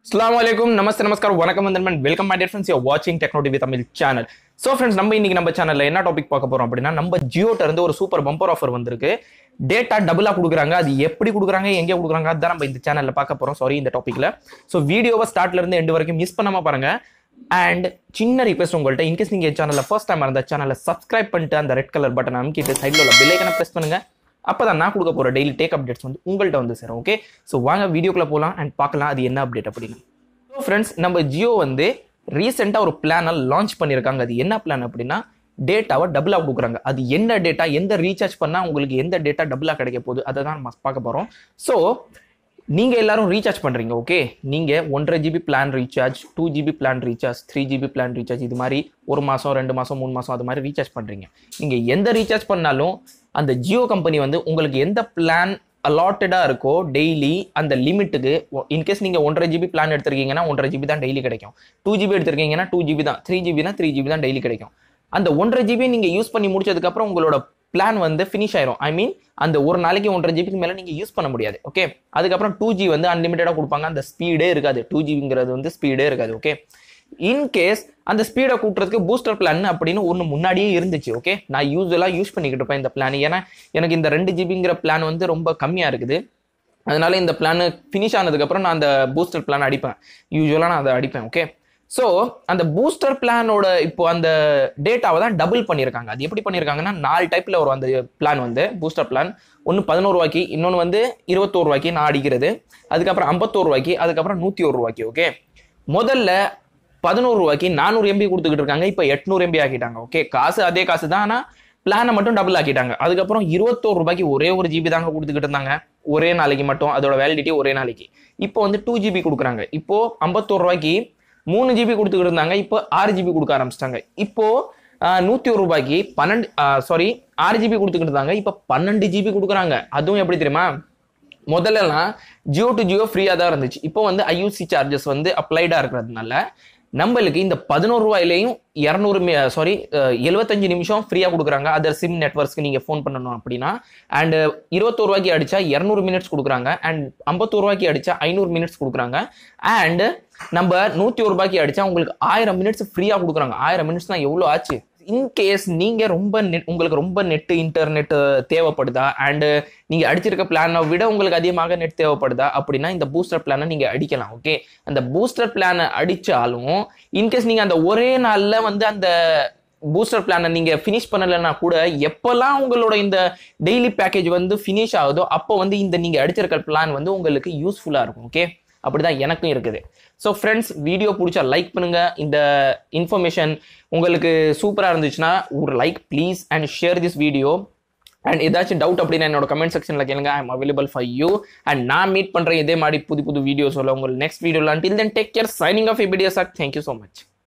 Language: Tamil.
அஸ்லாம் வலைக்கும் நமஸ்தே நமஸ்காரம் வணக்கம் வந்தன் welcome my dear friends you வாட்சிங் Techno TV Tamil channel so friends நம்ம இன்னைக்கு நம்ம சேனல்ல என்ன டாபிக் பார்க்க போறோம் அப்படின்னா நம்ம ஜியோட்ட இருந்து ஒரு சூப்பர் பம்பர் ஆஃபர் வந்திருக்கு டேட்டா டபுளா கொடுக்குறாங்க அது எப்படி கொடுக்குறாங்க எங்கே கொடுக்குறாங்க அதான் நம்ம இந்த சேனல்ல பார்க்க போறோம் சாரி இந்த டாபிக்ல ஸோ வீடியோவை ஸ்டார்ட்ல இருந்து எண்டு வரைக்கும் மிஸ் பண்ணாம பாருங்க அண்ட் சின்ன ரிக்வெஸ்ட் உங்கள்கிட்ட இன்கேஸ் நீங்க சேனல்ல ஃபர்ஸ்ட் டைம் இருந்த சேனலை சப்ஸ்கிரைப் பண்ணிட்டு அந்த ரெட் கலர் பட்டன் அமைக்கிட்டு சைடில் உள்ள பெல்லைக்கனை ப்ரெஸ் பண்ணுங்க அப்பதான் நான் கொடுக்க போற டெய்லி டேக் அப்டேட்ஸ் வந்து உங்கள்கிட்ட வந்து சேரும் ஓகே ஸோ வாங்க வீடியோக்குள்ள போகலாம் அண்ட் பார்க்கலாம் அது என்ன அப்டேட் அப்படின்னு ஸோ ஃப்ரெண்ட்ஸ் நம்ம ஜியோ வந்து ரீசெண்டாக ஒரு பிளானை லான்ச் பண்ணியிருக்காங்க அது என்ன பிளான் அப்படின்னா டேட்டாவை டபுளாக கொடுக்குறாங்க அது என்ன டேட்டா எந்த ரீசார்ஜ் பண்ணால் உங்களுக்கு எந்த டேட்டா டபுளாக கிடைக்க போகுது அதை தான் நம்ம பார்க்க போகிறோம் ஸோ நீங்கள் எல்லாரும் ரீசார்ஜ் பண்ணுறீங்க ஓகே நீங்கள் ஒன்றரை GB plan recharge two GB plan recharge three GB plan recharge இது மாதிரி ஒரு மாதம் ரெண்டு மாதம் மூணு மாதம் அது மாதிரி ரீசார்ஜ் பண்ணுறீங்க நீங்கள் எந்த ரீசார்ஜ் பண்ணாலும் அந்த ஜியோ கம்பெனி வந்து உங்களுக்கு எந்த பிளான் அலாட்டடாக இருக்கோ டெய்லி அந்த லிமிட்டுக்கு இன்கேஸ் நீங்கள் ஒன்றரை ஜிபி பிளான் எடுத்திருக்கீங்கன்னா ஒன்றரை ஜிபி தான் டெய்லி கிடைக்கும் டூ ஜிபி எடுத்திருக்கீங்கன்னா டூ ஜிபி தான் த்ரீ ஜிபினா த்ரீ ஜிபி தான் டெய்லி கிடைக்கும் அந்த ஒன்றரை ஜிபி நீங்கள் யூஸ் பண்ணி முடிச்சதுக்கப்புறம் உங்களோட பிளான் வந்து ஃபினிஷ் ஆயிரும் ஐ மீன் அந்த ஒரு நாளைக்கு ஒன்றரை ஜிபிக்கு மேலே நீங்கள் யூஸ் பண்ண முடியாது ஓகே அதுக்கப்புறம் டூ ஜி வந்து அன்லிமிட்டடாக கொடுப்பாங்க அந்த ஸ்பீடே இருக்காது டூ ஜிபிங்கிறது வந்து ஸ்பீடே இருக்காது ஓகே இன்கேஸ் அந்த ஸ்பீடை கூட்டுறதுக்கு பூஸ்டர் பிளான் அப்படின்னு ஒன்று முன்னாடியே இருந்துச்சு ஓகே நான் யூஸ்வலாக யூஸ் பண்ணிக்கிட்டு இருப்பேன் இந்த பிளான் ஏன்னா எனக்கு இந்த ரெண்டு ஜிபிங்கிற பிளான் வந்து ரொம்ப கம்மியாக இருக்குது அதனால இந்த பிளான் ஃபினிஷ் ஆனதுக்கப்புறம் நான் அந்த பூஸ்டர் பிளான் அடிப்பேன் யூஸ்வலாக நான் அதை அடிப்பேன் ஓகே ஸோ அந்த பூஸ்டர் பிளானோட இப்போ அந்த டேட்டாவை தான் டபுள் பண்ணியிருக்காங்க அது எப்படி பண்ணியிருக்காங்கன்னா நாலு டைப்பில் வரும் அந்த பிளான் வந்து பூஸ்டர் பிளான் ஒன்று பதினோரு ரூபாய்க்கு இன்னொன்று வந்து இருபத்தோரு ரூபாய்க்கு நான் அடிக்கிறது அதுக்கப்புறம் ஐம்பத்தோரு ரூபாய்க்கு அதுக்கப்புறம் நூற்றி ஒரு ரூபாய்க்கு ஓகே முதல்ல பதினோரு ரூபாய்க்கு நானூறு எம்பி கொடுத்துக்கிட்டு இருக்காங்க இப்போ எட்நூறு எம்பி ஆக்கிட்டாங்க ஓகே காசு அதே காசு தான் ஆனால் பிளானை மட்டும் டபுள் ஆக்கிட்டாங்க அதுக்கப்புறம் இருபத்தோரு ரூபாய்க்கு ஒரே ஒரு ஜிபி தாங்க கொடுத்துக்கிட்டு இருந்தாங்க ஒரே நாளைக்கு மட்டும் அதோட வேலிடிட்டி ஒரே நாளைக்கு இப்போ வந்து டூ ஜிபி கொடுக்குறாங்க இப்போ ஐம்பத்தோரு ரூபாய்க்கு மூணு ஜிபி கொடுத்துக்கிட்டு இருந்தாங்க இப்போ ஆறு ஜிபி கொடுக்க ஆரம்பிச்சிட்டாங்க இப்போ நூற்றி ஒரு ரூபாய்க்கு பன்னெண்டு சாரி ஆறு ஜிபி கொடுத்துக்கிட்டு இருந்தாங்க இப்போ பன்னெண்டு ஜிபி கொடுக்குறாங்க அதுவும் எப்படி தெரியுமா முதல்லலாம் ஜியோ டு ஜியோ ஃப்ரீயாக தான் இருந்துச்சு இப்போ வந்து ஐயூசி சார்ஜஸ் வந்து அப்ளைடாக இருக்கிறதுனால நம்மளுக்கு இந்த பதினோரு ரூபாயிலையும் இரநூறு சாரி எழுபத்தஞ்சு நிமிஷம் ஃப்ரீயாக கொடுக்குறாங்க அதர் சிம் நெட்ஒர்க்ஸ்க்கு நீங்கள் ஃபோன் பண்ணணும் அப்படின்னா அண்ட் இருபத்தோரு ரூபாய்க்கு அடிச்சா இரநூறு மினிட்ஸ் கொடுக்குறாங்க அண்ட் ஐம்பத்தோரு ரூபாய்க்கு அடிச்சா ஐநூறு மினிட்ஸ் கொடுக்குறாங்க அண்ட் நம்ம நூற்றி ஒரு ரூபாய்க்கு அடிச்சா உங்களுக்கு ஆயிரம் மினிட்ஸ் ஃப்ரீயாக கொடுக்குறாங்க ஆயிரம் மினிட்ஸ்னா எவ்வளோ ஆச்சு இன்கேஸ் நீங்கள் ரொம்ப நெட் உங்களுக்கு ரொம்ப நெட்டு இன்டர்நெட் தேவைப்படுதா அண்டு நீங்கள் அடிச்சிருக்க பிளானை விட உங்களுக்கு அதிகமாக நெட் தேவைப்படுதா அப்படின்னா இந்த பூஸ்டர் பிளானை நீங்கள் அடிக்கலாம் ஓகே அந்த பூஸ்டர் பிளானை அடித்தாலும் இன்கேஸ் நீங்கள் அந்த ஒரே நாளில் வந்து அந்த பூஸ்டர் பிளானை நீங்கள் ஃபினிஷ் பண்ணலைன்னா கூட எப்போல்லாம் உங்களோட இந்த டெய்லி பேக்கேஜ் வந்து ஃபினிஷ் ஆகுதோ அப்போ வந்து இந்த நீங்கள் அடிச்சிருக்க பிளான் வந்து உங்களுக்கு யூஸ்ஃபுல்லாக இருக்கும் ஓகே அப்படிதான் எனக்கும் இருக்குது ஸோ ஃப்ரெண்ட்ஸ் வீடியோ பிடிச்சா லைக் பண்ணுங்க இந்த இன்ஃபர்மேஷன் உங்களுக்கு சூப்பராக இருந்துச்சுன்னா ஒரு like please and share this video and ஏதாச்சும் டவுட் அப்படின்னா என்னோட கமெண்ட் செக்ஷனில் கேளுங்க I am available for you and நான் மீட் பண்ணுறேன் இதே மாதிரி புது புது வீடியோஸ் சொல்ல உங்களுக்கு நெக்ஸ்ட் வீடியோவில் until then take care signing off எபிடியா சார் தேங்க்யூ ஸோ மச்